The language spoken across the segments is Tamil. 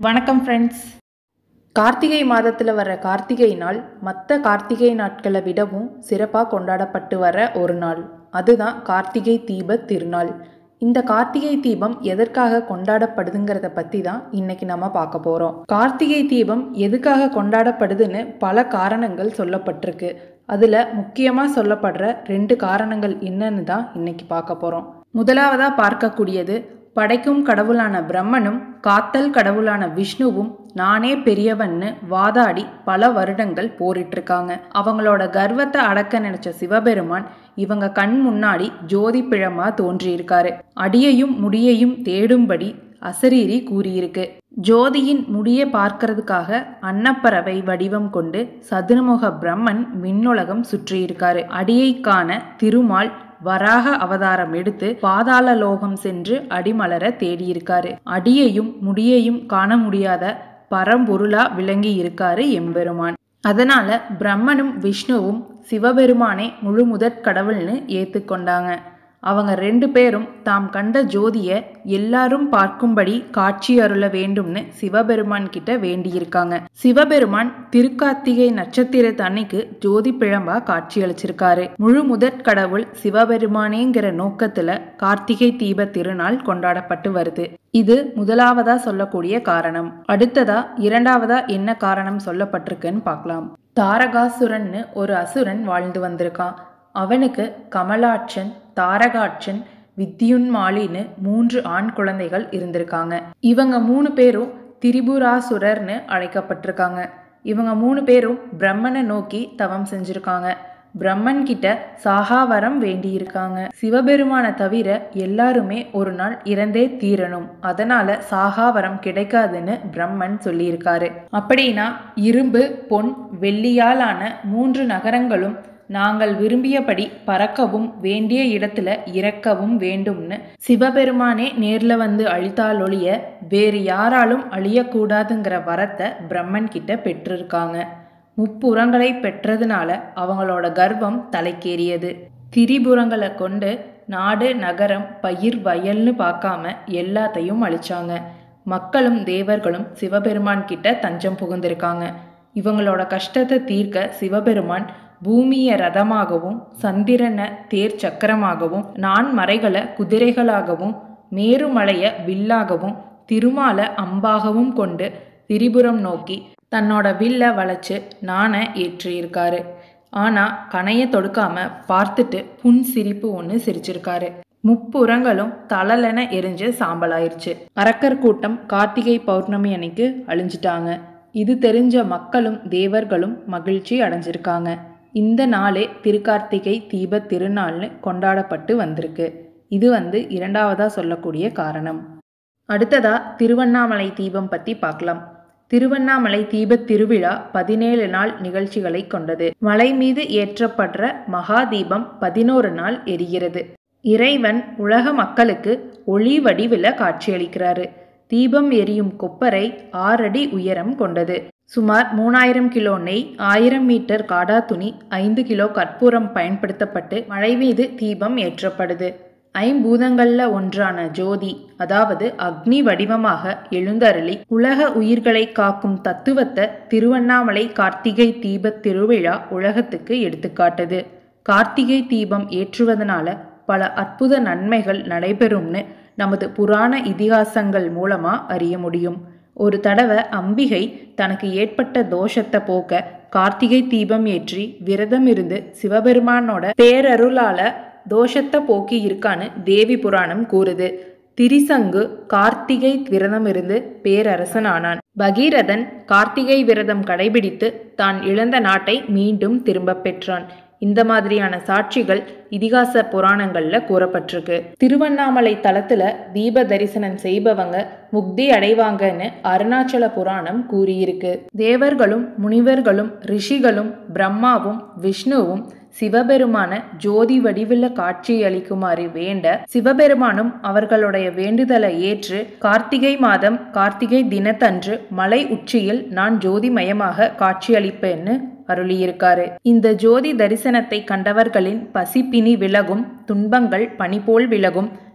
வணக்கம் ஃப்ரெண்ட்ஸ் கார்த்திகை மாதத்தில் வர கார்த்திகை நாள் மற்ற கார்த்திகை நாட்களை விடவும் சிறப்பாக கொண்டாடப்பட்டு வர ஒரு நாள் அதுதான் கார்த்திகை தீப திருநாள் இந்த கார்த்திகை தீபம் எதற்காக கொண்டாடப்படுதுங்கிறத பற்றி தான் இன்னைக்கு நம்ம பார்க்க போகிறோம் கார்த்திகை தீபம் எதுக்காக கொண்டாடப்படுதுன்னு பல காரணங்கள் சொல்லப்பட்டிருக்கு அதில் முக்கியமாக சொல்லப்படுற ரெண்டு காரணங்கள் என்னன்னு தான் இன்னைக்கு பார்க்க போகிறோம் முதலாவதாக பார்க்கக்கூடியது படைக்கும் கடவுளான பிரம்மனும் காத்தல் கடவுளான விஷ்ணுவும் நானே பெரியவன்னு வாதாடி பல வருடங்கள் போரிட்டிருக்காங்க அவங்களோட கர்வத்தை அடக்க நினைச்ச சிவபெருமான் இவங்க கண் முன்னாடி ஜோதி பிழமா தோன்றியிருக்காரு அடியையும் முடியையும் தேடும்படி அசரீரி கூறியிருக்கு ஜோதியின் முடியை பார்க்கறதுக்காக அன்னப்பறவை வடிவம் கொண்டு சதுரமுக பிரம்மன் விண்ணுலகம் சுற்றியிருக்காரு அடியை காண திருமால் வராக அவதாரம் எடுத்து பாதாள லோகம் சென்று அடிமலர தேடியிருக்காரு அடியையும் முடியையும் காண முடியாத பரம்பொருளா விளங்கி இருக்காரு எம்பெருமான் அதனால பிரம்மனும் விஷ்ணுவும் சிவபெருமானை முழு முதற் கடவுள்னு ஏத்துக்கொண்டாங்க அவங்க ரெண்டு பேரும் தாம் கண்ட ஜோதிய எல்லாரும் பார்க்கும்படி காட்சி அருள வேண்டும்னு சிவபெருமான் கிட்ட வேண்டியிருக்காங்க சிவபெருமான் திருக்கார்த்திகை நட்சத்திரத்து அன்னைக்கு ஜோதி பிழம்பா காட்சி அளிச்சிருக்காரு முழு முதற் கடவுள் சிவபெருமானேங்கிற நோக்கத்துல கார்த்திகை தீப திருநாள் கொண்டாடப்பட்டு வருது இது முதலாவதா சொல்லக்கூடிய காரணம் அடுத்ததா இரண்டாவதா என்ன காரணம் சொல்லப்பட்டிருக்குன்னு பார்க்கலாம் தாரகாசுரன்னு ஒரு அசுரன் வாழ்ந்து வந்திருக்கான் அவனுக்கு கமலாட்சன் தாரகாட்சன் வித்யுன்மாலின்னு மூன்று ஆண் குழந்தைகள் இருந்திருக்காங்க இவங்க மூணு பேரும் திரிபுராசுரர்னு அழைக்கப்பட்டிருக்காங்க இவங்க மூணு பேரும் பிரம்மனை நோக்கி தவம் செஞ்சிருக்காங்க பிரம்மன் கிட்ட சாகாவரம் வேண்டியிருக்காங்க சிவபெருமானை தவிர எல்லாருமே ஒரு நாள் இறந்தே தீரணும் அதனால சாகாவரம் கிடைக்காதுன்னு பிரம்மன் சொல்லியிருக்காரு அப்படின்னா இரும்பு பொன் வெள்ளியாலான மூன்று நகரங்களும் நாங்கள் விரும்பியபடி பறக்கவும் வேண்டிய இடத்துல இறக்கவும் வேண்டும்னு சிவபெருமானே நேர்ல வந்து அழித்தாலொழிய வேறு யாராலும் அழியக்கூடாதுங்கிற வரத்தை பிரம்மன் கிட்ட பெற்றிருக்காங்க முப்புறங்களை பெற்றதுனால அவங்களோட கர்வம் தலைக்கேறியது திரிபுரங்களை கொண்டு நாடு நகரம் பயிர் வயல்னு பார்க்காம எல்லாத்தையும் அழிச்சாங்க மக்களும் தேவர்களும் சிவபெருமான் கிட்ட தஞ்சம் புகுந்திருக்காங்க இவங்களோட கஷ்டத்தை தீர்க்க சிவபெருமான் பூமியை ரதமாகவும் சந்திரனை தேர் சக்கரமாகவும் நான் மறைகளை குதிரைகளாகவும் மேருமலைய வில்லாகவும் திருமால அம்பாகவும் கொண்டு திரிபுரம் நோக்கி தன்னோட வில்ல வளைச்சு நாண ஏற்றியிருக்காரு ஆனால் கணையை தொடுக்காம பார்த்துட்டு புன் சிரிப்பு ஒன்று சிரிச்சிருக்காரு முப்புறங்களும் தளலென எரிஞ்சு சாம்பலாயிருச்சு அரக்கர் கூட்டம் கார்த்திகை பௌர்ணமி அன்னைக்கு அழிஞ்சிட்டாங்க இது தெரிஞ்ச மக்களும் தேவர்களும் மகிழ்ச்சி அடைஞ்சிருக்காங்க இந்த நாளே திருக்கார்த்திகை தீப திருநாள்னு கொண்டாடப்பட்டு வந்திருக்கு இது வந்து இரண்டாவதா சொல்லக்கூடிய காரணம் அடுத்ததா திருவண்ணாமலை தீபம் பற்றி பார்க்கலாம் திருவண்ணாமலை தீப திருவிழா பதினேழு நாள் நிகழ்ச்சிகளை கொண்டது மலை மீது ஏற்றப்படுற மகா தீபம் பதினோரு நாள் எரிகிறது இறைவன் உலக மக்களுக்கு ஒளி வடிவில் காட்சியளிக்கிறாரு தீபம் எரியும் கொப்பரை ஆறடி உயரம் கொண்டது சுமார் மூணாயிரம் கிலோ நெய் ஆயிரம் மீட்டர் காடா துணி ஐந்து கிலோ கற்பூரம் பயன்படுத்தப்பட்டு மழை மீது தீபம் ஏற்றப்படுது ஐம்பூதங்கள்ல ஒன்றான ஜோதி அதாவது அக்னி வடிவமாக எழுந்தருளி உலக உயிர்களை காக்கும் தத்துவத்தை திருவண்ணாமலை கார்த்திகை தீப திருவிழா உலகத்துக்கு எடுத்துக்காட்டுது கார்த்திகை தீபம் ஏற்றுவதனால பல அற்புத நன்மைகள் நடைபெறும்னு நமது புராண இதிகாசங்கள் மூலமா அறிய முடியும் ஒரு தடவை அம்பிகை தனக்கு ஏற்பட்ட தோஷத்தை போக்க கார்த்திகை தீபம் ஏற்றி விரதம் இருந்து சிவபெருமானோட பேரருளால தோஷத்தை போக்கி இருக்கான்னு தேவி புராணம் கூறுது திரிசங்கு கார்த்திகை விரதம் இருந்து பேரரசன் ஆனான் பகீரதன் கார்த்திகை விரதம் கடைபிடித்து தான் இழந்த நாட்டை மீண்டும் திரும்ப பெற்றான் இந்த மாதிரியான சாட்சிகள் இதிகாச புராணங்கள்ல கூறப்பட்டிருக்கு திருவண்ணாமலை தலத்துல தீப தரிசனம் செய்பவங்க முக்தி அடைவாங்கன்னு அருணாச்சல புராணம் கூறியிருக்கு தேவர்களும் முனிவர்களும் ரிஷிகளும் பிரம்மாவும் விஷ்ணுவும் சிவபெருமான ஜோதி வடிவில் காட்சி அளிக்குமாறு வேண்ட சிவபெருமானும் அவர்களுடைய வேண்டுதலை ஏற்று கார்த்திகை மாதம் கார்த்திகை தினத்தன்று மலை உச்சியில் நான் ஜோதிமயமாக காட்சியளிப்பேன்னு அருளியிருக்காரு இந்த ஜோதி தரிசனத்தை கண்டவர்களின் பசிப்பினி விலகும் துன்பங்கள் பனிபோல் விலகும்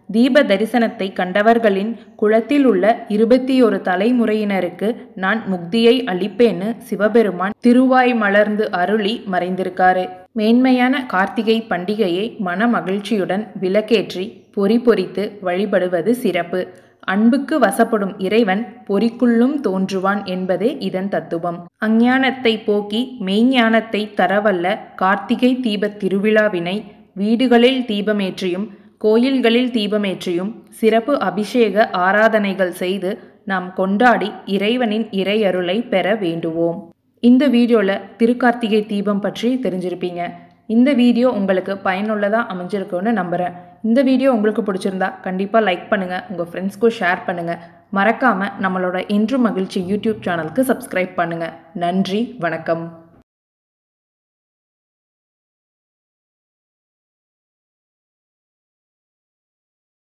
தீப தரிசனத்தை கண்டவர்களின் குளத்தில் உள்ள இருபத்தி ஒரு தலைமுறையினருக்கு நான் முக்தியை அளிப்பேன்னு சிவபெருமான் திருவாய் மலர்ந்து அருளி மறைந்திருக்காரு மேன்மையான கார்த்திகை பண்டிகையை மன மகிழ்ச்சியுடன் விளக்கேற்றி பொறி பொறித்து வழிபடுவது சிறப்பு அன்புக்கு வசப்படும் இறைவன் பொறிக்குள்ளும் தோன்றுவான் என்பதே இதன் தத்துவம் அஞ்ஞானத்தை போக்கி மெய்ஞானத்தை தரவல்ல கார்த்திகை தீபத் திருவிழாவினை வீடுகளில் தீபமேற்றியும் கோயில்களில் தீபமேற்றியும் சிறப்பு அபிஷேக ஆராதனைகள் செய்து நாம் கொண்டாடி இறைவனின் இறையருளை பெற வேண்டுவோம் இந்த வீடியோவில் திருக்கார்த்திகை தீபம் பற்றி தெரிஞ்சிருப்பீங்க இந்த வீடியோ உங்களுக்கு பயனுள்ளதாக அமைஞ்சிருக்குன்னு நம்புகிறேன் இந்த வீடியோ உங்களுக்கு பிடிச்சிருந்தா கண்டிப்பாக லைக் பண்ணுங்கள் உங்கள் ஃப்ரெண்ட்ஸ்க்கும் ஷேர் பண்ணுங்கள் மறக்காமல் நம்மளோட இன்று மகிழ்ச்சி யூடியூப் சேனலுக்கு சப்ஸ்கிரைப் பண்ணுங்கள் நன்றி வணக்கம்